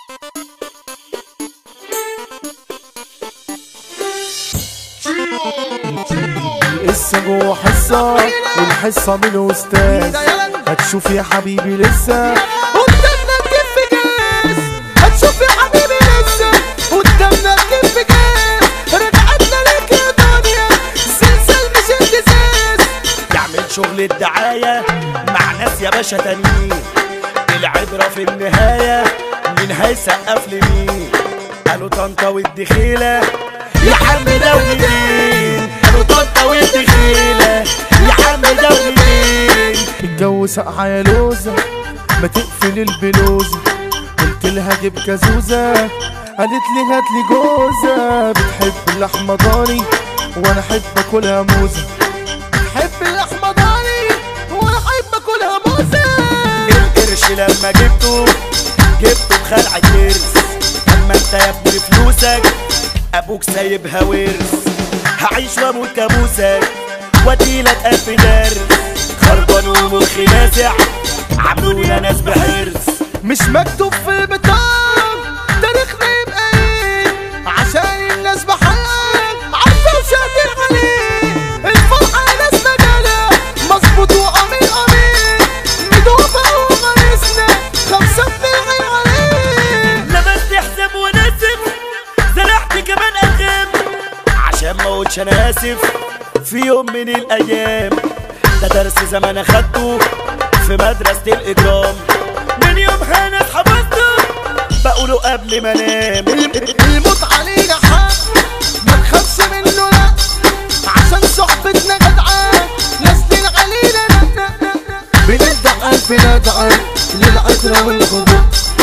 لسه جوه حصة والحصة من أستاذ هتشوف يا حبيبي لسه قدامنا الكف جاز هتشوف يا حبيبي لسه قدامنا الكف جاز رجعتنا لك يا دنيا سلسال مش اهتزاز يعمل شغل الدعاية مع ناس يا باشا تانيين العبرة في النهاية مين هيسقف لمين قالوا طنطا والدخيلة يا عم دولي مين قالوا طنطا والدخيلة يا عم دولي مين الجو سقعة يا لوزة ما تقفل البلوزة قلت لها جيب كازوزة قالت لي هات لي جوزة بتحب اللحمة ضاني وانا احب اكلها موزة حب اللحمة ضاني وانا احب اكلها موزة القرش لما جبته جبته بخلع الترس اما انت يا ابني فلوسك ابوك سايبها ورث هعيش واموت كابوسك واديلك الف درس خربان ومخي نازع عملونا ناس بحرص مش مكتوب في البطاق تاريخنا يبقى ايه عشان الناس بحالها عارفه وشاطر عليه الفرحه ناس مجالها مظبوط وامين امين مدوفه وغريسنا خمسه بنلعب عليه لبست حساب وناسف زرعت كمان اغام عشان ما اقولش انا اسف في يوم من الايام ده درس زمان اخدته في مدرسة الاجرام من يومها انا اتحبسته بقوله قبل ما انام الموت علينا حق ما نخافش منه لا عشان صحبتنا جدعان نازلين علينا لا لا لا لا بندع ألف ندعة للعترة والخضوع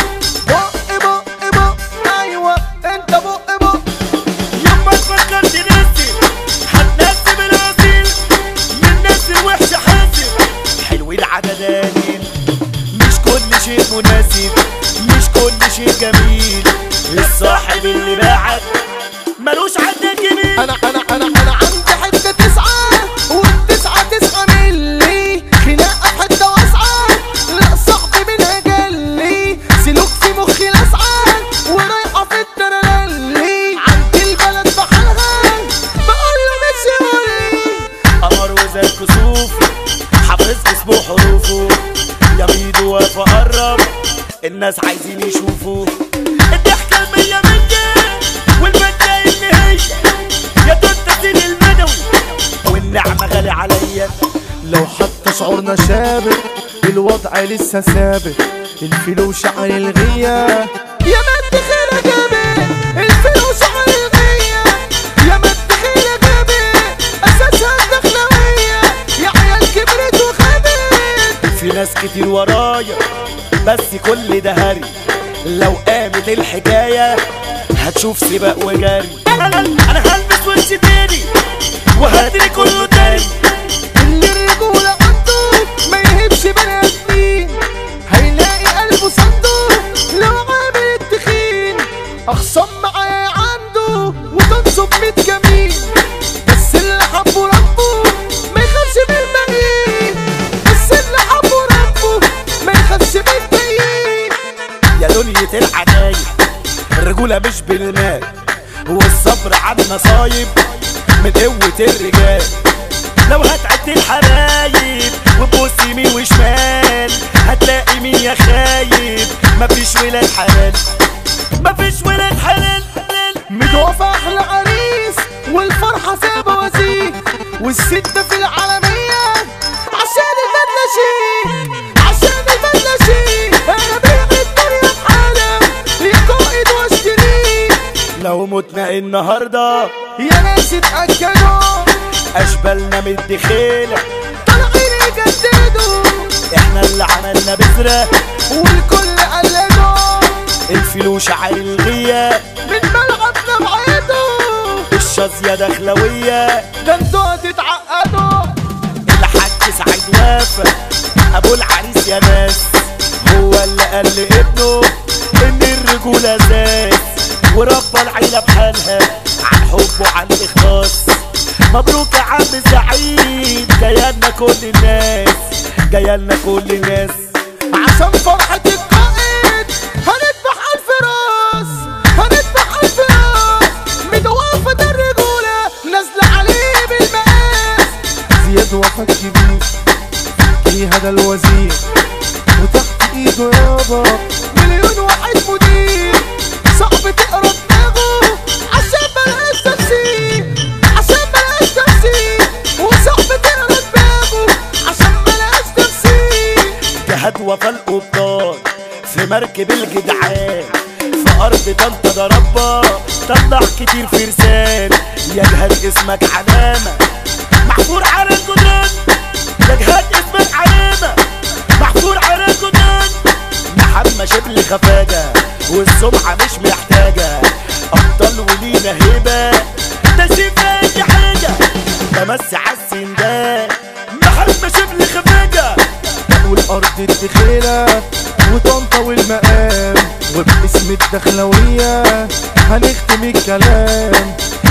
بق بق بق أيوة أنت بق بق يوم ما تفكر تنسي هتنسي بالغسيل من الناس الوحشة حاسب حلوين عددانين مش كل شيء مناسب مش كل شيء جميل الصاحب اللي باعك ملوش عندك جميل أنا أنا أنا أنا عندي حتة تسعة والتسعة تسعة ملي خناقة في حتة واسعة لا صاحبي منها جالي سلوك في مخي لسعة ورايحة في الترللي عند البلد بحالها بقول له مش يقولي قمر وزي الكسوف حافظ اسمه حروفه يا ميدو واقف قرب الناس عايزين يشوفوا الضحكة المية مني والمادة اللي هي يا توتا سين البدوي والنعمة غالي عليا لو حتى شعورنا شابك الوضع لسه ثابت الفلوس عن الغية يا مد خير جابي الفلوس على الغية يا مد خير جابي اساسها الدخلوية يا عيال كبرت وخدت في ناس كتير ورايا بس كل ده هري لو قامت الحكاية هتشوف سباق وجري انا أنا هلبس وش تاني وهدري كله تاني اللي الرجولة عنده ما يهبش بني ادمين هيلاقي قلبه صندوق لو عامل التخين اخصم معاه عنده وتنصب ميت جميل بس اللي حبه ربه ما يخافش من الباقيين بس اللي حبه ربه ما يخافش من الباقيين يا دنيا العناية الرجولة مش بالمال والصبر على المصايب من قوة الرجال لو هتعد الحبايب وتبص يمين وشمال هتلاقي مين يا خايب مفيش ولاد حلال مفيش ولاد حلال متوفى احلى عريس والفرحة سابة وزير والستة في العالمية عشان البدلة شيك عشان البدلة شيك انا بيع الدنيا بحالة يا قائد واشتريه لو متنا النهارده يا ناس اتأكدوا اشبالنا مدخيلة طالعين يجددوا احنا اللي عملنا بذرة والكل قلدوا الفلوس على الغية من ملعبنا بعيدوا الشظية دخلوية ده انتوا هتتعقدوا الحاج سعيد وافى ابو العريس يا ناس هو اللي قال لابنه ان الرجولة اساس وربى العيلة بحالها عن حب وعن اخلاص مبروك يا عم سعيد جايلنا كل الناس جايلنا كل الناس عشان فرحة القائد هنذبح الفراق يابا مليون واحد مدير صعب تقرا دماغه عشان ملهاش تفسير عشان ملهاش تفسير وصعب تقرا دماغه عشان ملهاش تفسير جهاد وفا القبطان في مركب الجدعان في ارض طنطا ده ربا طلع كتير فرسان يا جهاد اسمك علامه محفور على الجدران يا جهاد اسمك علامه محفور على الجدران محمى شبل خفاجه والسمعه مش محتاجه ابطال ولينا هبه ده شيف اي حاجه بمس عالسندان محمى شبل خفاجه والارض الدخيلة وطنطا والمقام وباسم الدخلوية هنختم الكلام